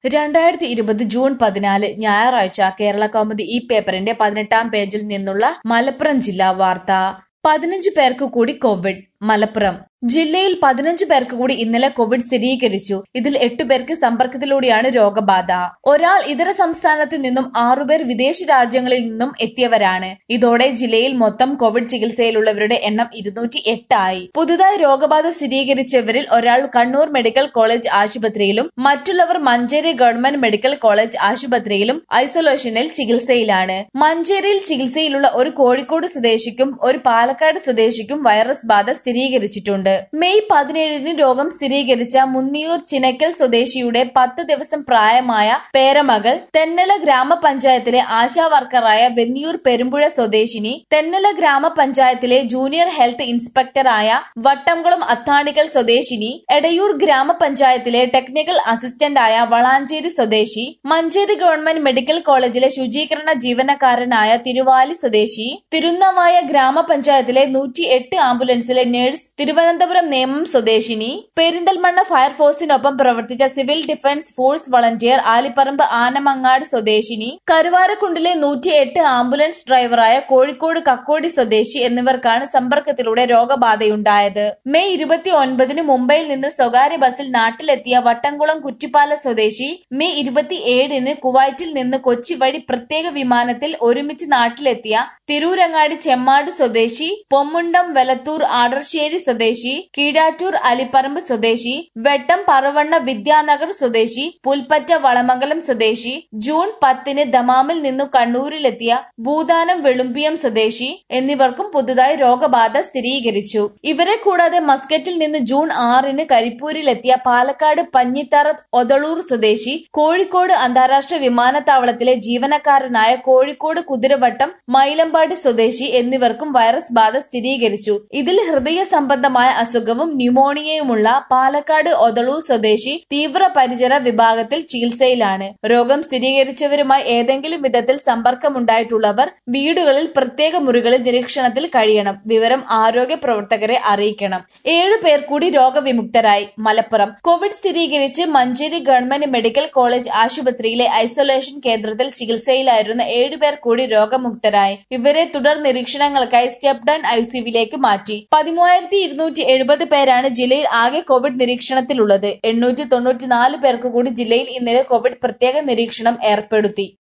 രണ്ടായിരത്തി ഇരുപത് ജൂൺ പതിനാല് ഞായറാഴ്ച കേരള കൗമുദി ഈ പേപ്പറിന്റെ പതിനെട്ടാം പേജിൽ നിന്നുള്ള മലപ്പുറം ജില്ലാ വാർത്ത പതിനഞ്ച് പേർക്ക് കൂടി കോവിഡ് മലപ്പുറം ജില്ലയിൽ പതിനഞ്ച് പേർക്ക് കൂടി ഇന്നലെ കോവിഡ് സ്ഥിരീകരിച്ചു ഇതിൽ എട്ട് പേർക്ക് സമ്പർക്കത്തിലൂടെയാണ് രോഗബാധ ഒരാൾ ഇതര സംസ്ഥാനത്ത് നിന്നും ആറുപേർ വിദേശ രാജ്യങ്ങളിൽ നിന്നും എത്തിയവരാണ് ഇതോടെ ജില്ലയിൽ മൊത്തം കോവിഡ് ചികിത്സയിലുള്ളവരുടെ എണ്ണം ഇരുന്നൂറ്റി എട്ടായി പുതുതായി രോഗബാധ സ്ഥിരീകരിച്ചവരിൽ ഒരാൾ കണ്ണൂർ മെഡിക്കൽ കോളേജ് ആശുപത്രിയിലും മറ്റുള്ളവർ മഞ്ചേരി ഗവൺമെന്റ് മെഡിക്കൽ കോളേജ് ആശുപത്രിയിലും ഐസൊലേഷനിൽ ചികിത്സയിലാണ് മഞ്ചേരിയിൽ ചികിത്സയിലുള്ള ഒരു കോഴിക്കോട് സ്വദേശിക്കും ഒരു പാലക്കാട് സ്വദേശിക്കും വൈറസ് ബാധ സ്ഥിരീകരിച്ചിട്ടുണ്ട് മെയ് പതിനേഴിന് രോഗം സ്ഥിരീകരിച്ച മുന്നിയൂർ ചിനക്കൽ സ്വദേശിയുടെ പത്ത് ദിവസം പ്രായമായ പേരമകൾ തെന്നല ഗ്രാമപഞ്ചായത്തിലെ ആശാ വർക്കറായ വെന്നിയൂർ പെരുമ്പുഴ സ്വദേശിനി തെന്നല ഗ്രാമപഞ്ചായത്തിലെ ജൂനിയർ ഹെൽത്ത് ഇൻസ്പെക്ടറായ വട്ടംകുളം അത്താണിക്കൽ സ്വദേശിനി എടയൂർ ഗ്രാമപഞ്ചായത്തിലെ ടെക്നിക്കൽ അസിസ്റ്റന്റായ വളാഞ്ചേരി സ്വദേശി മഞ്ചേരി ഗവൺമെന്റ് മെഡിക്കൽ കോളേജിലെ ശുചീകരണ ജീവനക്കാരനായ തിരുവാലി സ്വദേശി തിരുന്നവായ ഗ്രാമപഞ്ചായത്തിലെ നൂറ്റി എട്ട് ആംബുലൻസിലെ നഴ്സ് തിരുവനന്തപുരം നേമം സ്വദേശിനി പെരിന്തൽമണ്ണ ഫയർഫോഴ്സിനൊപ്പം പ്രവർത്തിച്ച civil defence force volunteer Alipparamba Anamangad സ്വദേശിനി കരുവാരക്കുണ്ടിലെ നൂറ്റി എട്ട് ആംബുലൻസ് ഡ്രൈവറായ കോഴിക്കോട് കക്കോടി സ്വദേശി എന്നിവർക്കാണ് സമ്പർക്കത്തിലൂടെ രോഗബാധയുണ്ടായത് മെയ് ഇരുപത്തി ഒൻപതിന് മുംബൈയിൽ നിന്ന് സ്വകാര്യ ബസ്സിൽ നാട്ടിലെത്തിയ വട്ടംകുളം കുറ്റിപ്പാല സ്വദേശി മെയ് ഇരുപത്തി ഏഴിന് കുവൈറ്റിൽ നിന്ന് കൊച്ചി വഴി പ്രത്യേക വിമാനത്തിൽ ഒരുമിച്ച് നാട്ടിലെത്തിയ തിരൂരങ്ങാടി ചെമ്മാട് സ്വദേശി പൊമ്മുണ്ടം വെലത്തൂർ ആടർശ്ശേരി സ്വദേശി കീഴാറ്റൂർ അലിപ്പറമ്പ് സ്വദേശി വെട്ടം പറവണ്ണ വിദ്യാനഗർ സ്വദേശി പുൽപ്പറ്റ വളമംഗലം സ്വദേശി ജൂൺ പത്തിന് ദമാമിൽ നിന്നു കണ്ണൂരിലെത്തിയ ഭൂതാനം വെളുമ്പിയം സ്വദേശി എന്നിവർക്കും പുതുതായി രോഗബാധ സ്ഥിരീകരിച്ചു ഇവരെ കൂടാതെ മസ്കറ്റിൽ നിന്ന് ജൂൺ ആറിന് കരിപ്പൂരിലെത്തിയ പാലക്കാട് പഞ്ഞിത്തറ ഒതളൂർ സ്വദേശി കോഴിക്കോട് അന്താരാഷ്ട്ര വിമാനത്താവളത്തിലെ ജീവനക്കാരനായ കോഴിക്കോട് കുതിരവട്ടം മൈലമ്പാടി സ്വദേശി എന്നിവർക്കും വൈറസ് ബാധ സ്ഥിരീകരിച്ചു ഇതിൽ ഹൃദയ സംബന്ധമായ അസുഖവും ന്യൂമോണിയയുമുള്ള പാലക്കാട് ഒതളൂർ സ്വദേശി തീവ്രപരിചര വിഭാഗത്തിൽ ചികിത്സയിലാണ് രോഗം സ്ഥിരീകരിച്ചവരുമായി ഏതെങ്കിലും വിധത്തിൽ സമ്പർക്കമുണ്ടായിട്ടുള്ളവർ വീടുകളിൽ പ്രത്യേക മുറികളിൽ നിരീക്ഷണത്തിൽ കഴിയണം വിവരം ആരോഗ്യ പ്രവർത്തകരെ അറിയിക്കണം ഏഴു പേർ കൂടി രോഗവിമുക്തരായി മലപ്പുറം കോവിഡ് സ്ഥിരീകരിച്ച് മഞ്ചേരി ഗവൺമെന്റ് മെഡിക്കൽ കോളേജ് ആശുപത്രിയിലെ ഐസൊലേഷൻ കേന്ദ്രത്തിൽ ചികിത്സയിലായിരുന്ന ഏഴുപേർ കൂടി രോഗമുക്തരായി ഇവരെ തുടർ നിരീക്ഷണങ്ങൾക്കായി സ്റ്റെപ്പ് ഡൗൺ ഐസിയുവിലേക്ക് മാറ്റി പതിമൂവായിരത്തി ഇരുന്നൂറ്റി എഴുപത് പേരാണ് ജില്ലയിൽ ആകെ കോവിഡ് നിരീക്ഷണത്തിലുള്ളത് എണ്ണൂറ്റി തൊണ്ണൂറ്റിനാല് പേർക്ക് കൂടി ജില്ലയിൽ ഇന്നലെ കോവിഡ് പ്രത്യേക നിരീക്ഷണം ഏർപ്പെടുത്തി